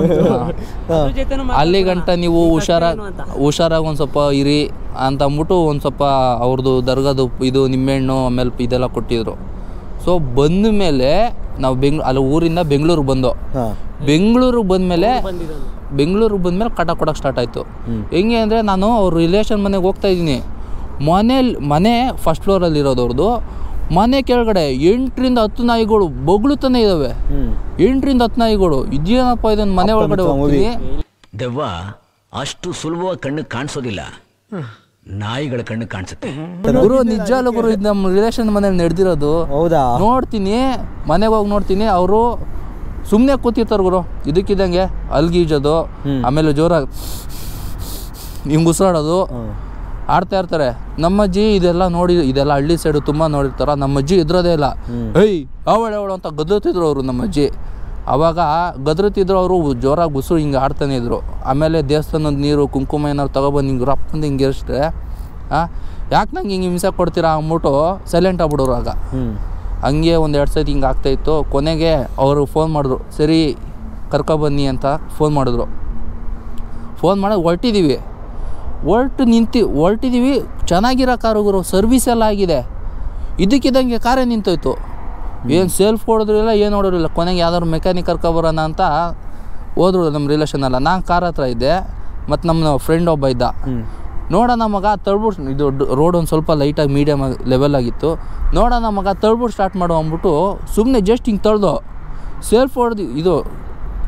ಹಾಂ ಅಲ್ಲಿ ಗಂಟ ನೀವು ಹುಷಾರಾಗಿ ಹುಷಾರಾಗಿ ಒಂದು ಸ್ವಲ್ಪ ಇರಿ ಅಂತ ಅಂದ್ಬಿಟ್ಟು ಒಂದು ಸ್ವಲ್ಪ ಅವ್ರದ್ದು ದರ್ಗಾದು ಇದು ನಿಂಬೆಹಣ್ಣು ಆಮೇಲೆ ಇದೆಲ್ಲ ಕೊಟ್ಟಿದ್ರು ಸೊ ಬಂದ ಮೇಲೆ ನಾವು ಬೆಂಗ್ ಅಲ್ಲಿ ಊರಿಂದ ಬೆಂಗಳೂರಿಗೆ ಬಂದು ಹಾಂ ಬೆಂಗಳೂರಿಗೆ ಬಂದಮೇಲೆ ಬೆಂಗಳೂರಿಗೆ ಬಂದಮೇಲೆ ಕಟ ಕೊಡೋಕೆ ಸ್ಟಾರ್ಟ್ ಆಯಿತು ಹೆಂಗೆ ಅಂದರೆ ನಾನು ಅವ್ರ ರಿಲೇಷನ್ ಮನೆಗೆ ಹೋಗ್ತಾ ಇದ್ದೀನಿ ಮನೇಲಿ ಮನೆ ಫಸ್ಟ್ ಫ್ಲೋರಲ್ಲಿ ಇರೋದು ಅವ್ರದ್ದು ಮನೆ ಕೆಳಗಡೆ ಎಂಟರಿಂದ ಹತ್ತು ನಾಯಿಗಳು ಬೊಗಳುತ್ತಾನೆ ಇದ್ದಾವೆ ಹ್ಞೂ ಎಂಟರಿಂದ ಹತ್ತು ನಾಯಿಗಳು ಇದೇನಪ್ಪ ಇದೊಂದು ಮನೆ ಒಳಗಡೆ ಅಪ್ಪ ಹೋಗ್ತೀನಿ ದೆವ್ವ ಅಷ್ಟು ಸುಲಭವಾಗಿ ಕಣ್ಣಿಗೆ ಕಾಣಿಸೋದಿಲ್ಲ ನಾಯಿಗಳ ಕಣ್ಣಿಗೆ ಕಾಣಿಸುತ್ತೆ ಗುರು ನಿಜಾಲು ಗುರು ಇದು ನಮ್ಮ ರಿಲೇಷನ್ ಮನೇಲಿ ನಡೆದಿರೋದು ಹೌದಾ ನೋಡ್ತೀನಿ ಮನೆಗೆ ಹೋಗಿ ನೋಡ್ತೀನಿ ಅವರು ಸುಮ್ಮನೆ ಕೂತಿರ್ತಾರೆ ಗುರು ಇದಕ್ಕಿದ್ದಂಗೆ ಅಲ್ಗೀಜೋದು ಆಮೇಲೆ ಜೋರಾಗಿ ಹಿಂಗೆ ಉಸಿರಾಡೋದು ಆಡ್ತಾ ಇರ್ತಾರೆ ನಮ್ಮಜ್ಜಿ ಇದೆಲ್ಲ ನೋಡಿ ಇದೆಲ್ಲ ಹಳ್ಳಿ ಸೈಡು ತುಂಬ ನೋಡಿರ್ತಾರ ನಮ್ಮಜ್ಜಿ ಇದ್ರೋದೇ ಇಲ್ಲ ಏಯ್ ಅವಳೆ ಅವಳು ಅಂತ ಗದ್ರುತ್ತಿದ್ರು ಅವರು ನಮ್ಮಜ್ಜಿ ಅವಾಗ ಗದ್ರುತ್ತಿದ್ರು ಅವರು ಜೋರಾಗಿ ಉಸಿರು ಹಿಂಗೆ ಆಡ್ತಾನೆ ಇದ್ರು ಆಮೇಲೆ ದೇವಸ್ಥಾನದ ನೀರು ಕುಂಕುಮ ಏನಾದ್ರು ತಗೊಬಂದು ಹಿಂಗೆ ರಪ್ಪಂದು ಹಿಂಗೆ ಇರಿಸಿದ್ರೆ ಹಾಂ ಯಾಕೆ ನಂಗೆ ಹಿಂಗೆ ಹಿಂಸೆ ಕೊಡ್ತೀರಾ ಅಂದ್ಬಿಟ್ಟು ಸೈಲೆಂಟ್ ಆಗ್ಬಿಡೋರು ಆಗ ಹ್ಞೂ ಹಂಗೆ ಒಂದು ಎರಡು ಸತಿ ಹಿಂಗೆ ಆಗ್ತಾಯಿತ್ತು ಕೊನೆಗೆ ಅವರು ಫೋನ್ ಮಾಡಿದ್ರು ಸರಿ ಕರ್ಕೊಬನ್ನಿ ಅಂತ ಫೋನ್ ಮಾಡಿದ್ರು ಫೋನ್ ಮಾಡೋದು ಹೊರಟಿದ್ದೀವಿ ಹೊರ್ಟು ನಿಂತು ಹೊರಟಿದ್ದೀವಿ ಚೆನ್ನಾಗಿರೋ ಕಾರು ಗುರು ಸರ್ವಿಸ್ ಎಲ್ಲ ಆಗಿದೆ ಇದಕ್ಕಿದ್ದಂಗೆ ಕಾರೇ ನಿಂತೋಯ್ತು ಏನು ಸೆಲ್ಫ್ ಹೊಡೆದ್ರಿಲ್ಲ ಏನು ಹೊಡೋರಿಲ್ಲ ಕೊನೆಗೆ ಯಾವ್ದಾದ್ರು ಮೆಕ್ಯಾನಿಕ್ ಕರ್ಕೊಬರೋಣ ಅಂತ ಹೋದ್ರು ನಮ್ಮ ರಿಲೇಷನ್ ಎಲ್ಲ ನಾನು ಕಾರ್ ಹತ್ರ ಇದ್ದೆ ಮತ್ತು ನಮ್ಮ ಫ್ರೆಂಡ್ ಒಬ್ಬ ಇದ್ದ ನೋಡೋಣ ಮಗ ತಳ್ಬಿಟ್ಟು ಇದು ರೋಡ್ ಒಂದು ಸ್ವಲ್ಪ ಲೈಟಾಗಿ ಮೀಡಿಯಮ್ ಲೆವೆಲ್ ಆಗಿತ್ತು ನೋಡೋಣ ಮಗ ತಳ್ಬಿಟ್ಟು ಸ್ಟಾರ್ಟ್ ಮಾಡು ಅಂದ್ಬಿಟ್ಟು ಸುಮ್ಮನೆ ಜಸ್ಟ್ ಹಿಂಗೆ ತಳ್ದು ಸೆಲ್ಫ್ ಹೊಡೆದು ಇದು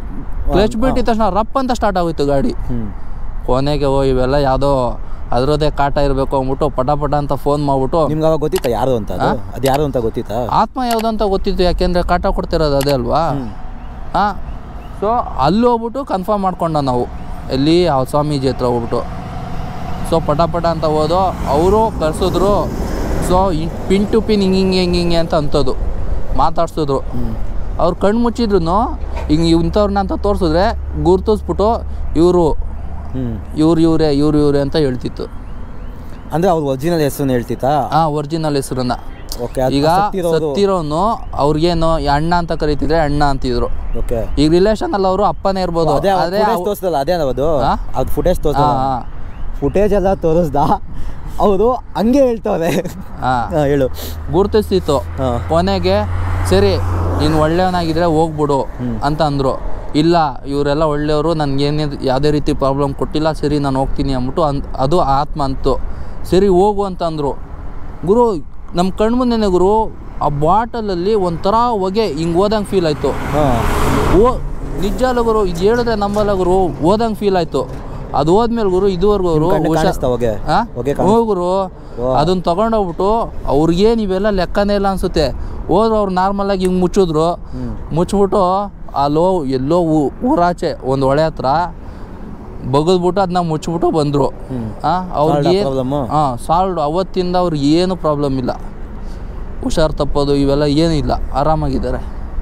ಕ್ಲಚ್ ಬಿಟ್ಟಿದ ತಕ್ಷಣ ರಪ್ ಅಂತ ಸ್ಟಾರ್ಟ್ ಆಗೋಯ್ತು ಗಾಡಿ ಹ್ಞೂ ಕೊನೆಗೆ ಓ ಇವೆಲ್ಲ ಯಾವುದೋ ಅದರದ್ದೇ ಕಾಟ ಇರಬೇಕು ಅಂದ್ಬಿಟ್ಟು ಪಟ ಪಟ ಅಂತ ಫೋನ್ ಮಾಡ್ಬಿಟ್ಟು ನಿಮ್ಗೆ ಅವಾಗ ಗೊತ್ತಿತ್ತಾ ಯಾರು ಅಂತ ಅದು ಅದು ಯಾರು ಅಂತ ಗೊತ್ತಿತ್ತಾ ಆತ್ಮ ಯಾವುದು ಅಂತ ಗೊತ್ತಿತ್ತು ಯಾಕೆಂದರೆ ಕಾಟ ಕೊಡ್ತಿರೋದು ಅದೇ ಅಲ್ವಾ ಹಾಂ ಸೊ ಅಲ್ಲಿ ಹೋಗ್ಬಿಟ್ಟು ಕನ್ಫರ್ಮ್ ಮಾಡ್ಕೊಂಡ ನಾವು ಎಲ್ಲಿ ಆ ಸ್ವಾಮೀಜಿ ಹತ್ರ ಹೋಗ್ಬಿಟ್ಟು ಸೊ ಪಟ ಪಟ ಅಂತ ಹೋದೋ ಅವರು ಕಳ್ಸಿದ್ರು ಸೊ ಪಿನ್ ಟು ಪಿನ್ ಹಿಂಗೆ ಹಿಂಗೆ ಹಿಂಗೆ ಹಿಂಗೆ ಅಂತ ಅಂತದ್ದು ಮಾತಾಡ್ಸಿದ್ರು ಅವ್ರು ಕಣ್ಣು ಮುಚ್ಚಿದ್ರು ಹಿಂಗೆ ಇಂಥವ್ರನ್ನ ಅಂತ ತೋರಿಸಿದ್ರೆ ಗುರ್ತಿಸ್ಬಿಟ್ಟು ಇವರು ಹ್ಞೂ ಇವ್ರು ಇವರೇ ಇವ್ರು ಇವರೇ ಅಂತ ಹೇಳ್ತಿತ್ತು ಅಂದರೆ ಅವ್ರ ಒರಿಜಿನಲ್ ಹೆಸರನ್ನ ಹೇಳ್ತಿತ್ತಾ ಹಾಂ ಒರಿಜಿನಲ್ ಹೆಸರನ್ನ ಓಕೆ ಈಗ ಸತ್ತಿರೋನು ಅವ್ರಿಗೇನು ಅಣ್ಣ ಅಂತ ಕರಿತಿದ್ರೆ ಅಣ್ಣ ಅಂತಿದ್ರು ಓಕೆ ಈಗ ರಿಲೇಷನ್ ಅಲ್ಲಿ ಅವರು ಅಪ್ಪನೇ ಇರ್ಬೋದು ಅದೇ ಆದ್ರೆ ಫುಟೇಜ್ ಅವ್- ತೋರಿಸ್ದಲ್ಲ ಅದೇ ಅದು ಹಾ? ಅದು ಫುಟೇಜ್ ಹಾ, ತೋರಿಸ್ದ ಹಾ, ಫುಟೇಜ್ ಎಲ್ಲ ತೋರಿಸ್ದ ಅವರು ಹಂಗೆ ಹೇಳ್ತವ್ರೆ ಹಾ. ಹಾ, ಹೇಳು ಗುರ್ತಿಸ್ತಿತ್ತು ಹಾ. ಕೊನೆಗೆ ಸರಿ ನೀನು ಒಳ್ಳೆಯವನಾಗಿದ್ರೆ ಹೋಗ್ಬಿಡು ಅಂತ ಅಂದರು ಇಲ್ಲ ಇವರೆಲ್ಲ ಒಳ್ಳೆಯವರು ನನಗೇನೇ ಯಾವುದೇ ರೀತಿ ಪ್ರಾಬ್ಲಮ್ ಕೊಟ್ಟಿಲ್ಲ ಸರಿ ನಾನು ಹೋಗ್ತೀನಿ ಅಂದ್ಬಿಟ್ಟು ಅನ್ ಅದು ಆತ್ಮ ಅಂತು ಸರಿ ಹೋಗು ಅಂತ ಅಂದರು ಗುರು ನಮ್ಮ ಕಣ್ಮುಂದೆನೆ ಗುರು ಆ ಬಾಟಲಲ್ಲಿ ಒಂಥರ ಹೊಗೆ ಹಿಂಗೆ ಹೋದಂಗೆ ಫೀಲ್ ಆಯಿತು ಹಾಂ ಓ ನಿಜ ಅಲ್ಲ ಗುರು ಇದು ಹೇಳಿದ್ರೆ ನಂಬಲ್ಲ ಗುರು ಓದಂಗೆ ಫೀಲ್ ಆಯಿತು ಅದು ಹೋದ್ಮೇಲೆ ಗುರು ಇದುವರೆಗೂ ಅವರು ನಿಮ್ ಕಣ್ಣಿಗ್ ಕಾಣಿಸ್ತಾ ಹೊಗೆ? ಹೊಗೆ ಕಾಣಿಸ್ತಾ? ಹೋಗುರು ಅದನ್ನ ತಗೊಂಡೋಗ್ಬಿಟ್ಟು ಅವ್ರಿಗೇನು ಇವೆಲ್ಲ ಲೆಕ್ಕನೇ ಇಲ್ಲ ಅನ್ಸುತ್ತೆ ಹೋದ್ರು ಅವ್ರು ನಾರ್ಮಲಾಗಿ ಹಿಂಗೆ ಮುಚ್ಚಿದ್ರು ಮುಚ್ಚಿಬಿಟ್ಟು ಅಲ್ಲೋ ಎಲ್ಲೋ ಊ- ಊರಾಚೆ ಒಂದು ಹೊಳೆ ಹತ್ರ ಬಗದ್ಬಿಟ್ಟು ಅದನ್ನ ಮುಚ್ಚಿಬಿಟ್ಟು ಬಂದರು ಅವ್ರಿಗೆ Solved ಆ problem? ಹಾಂ ಸಾಲ್ಡ್ ಅವತ್ತಿಂದ ಅವ್ರಿಗೆ ಏನು ಪ್ರಾಬ್ಲಮ್ ಇಲ್ಲ ಹುಷಾರು ತಪ್ಪೋದು ಇವೆಲ್ಲ ಏನೂ ಇಲ್ಲ ಆರಾಮಾಗಿದ್ದಾರೆ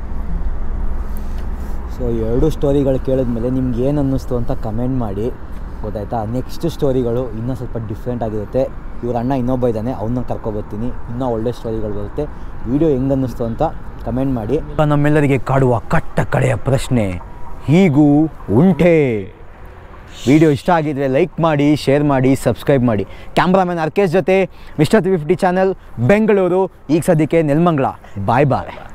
ಸೊ ಎರಡು ಸ್ಟೋರಿಗಳು ಕೇಳಿದ್ಮೇಲೆ ನಿಮ್ಗೆ ಏನು ಅನ್ನಿಸ್ತು ಅಂತ ಕಮೆಂಟ್ ಮಾಡಿ ಗೊತ್ತಾಯ್ತಾ ನೆಕ್ಸ್ಟ್ ಸ್ಟೋರಿಗಳು ಇನ್ನೂ ಸ್ವಲ್ಪ ಡಿಫ್ರೆಂಟ್ ಆಗಿರುತ್ತೆ ಇವ್ರ ಅಣ್ಣ ಇನ್ನೊಬ್ಬ ಇದ್ದಾನೆ ಅವನ್ನ ಕರ್ಕೊಬರ್ತೀನಿ ಇನ್ನೂ ಒಳ್ಳೆ ಸ್ಟೋರಿಗಳು ಬರುತ್ತೆ ವಿಡಿಯೋ ಹೆಂಗೆ ಅನ್ನಿಸ್ತು ಅಂತ ಕಮೆಂಟ್ ಮಾಡಿ ನಮ್ಮೆಲ್ಲರಿಗೆ ಕಾಡುವ ಕಟ್ಟ ಕಡೆಯ ಪ್ರಶ್ನೆ ಹೀಗೂ ಉಂಟೆ ವಿಡಿಯೋ ಇಷ್ಟ ಆಗಿದ್ರೆ ಲೈಕ್ ಮಾಡಿ ಶೇರ್ ಮಾಡಿ ಸಬ್ಸ್ಕ್ರೈಬ್ ಮಾಡಿ ಕ್ಯಾಮ್ರಾಮನ್ ಅರ್ಕೇಶ್ ಜೊತೆ mister three fifty channel Bengaluru ಈಗ ಸದ್ಯಕ್ಕೆ ನೆಲಮಂಗಲ ಬಾಯ್ ಬಾಯ್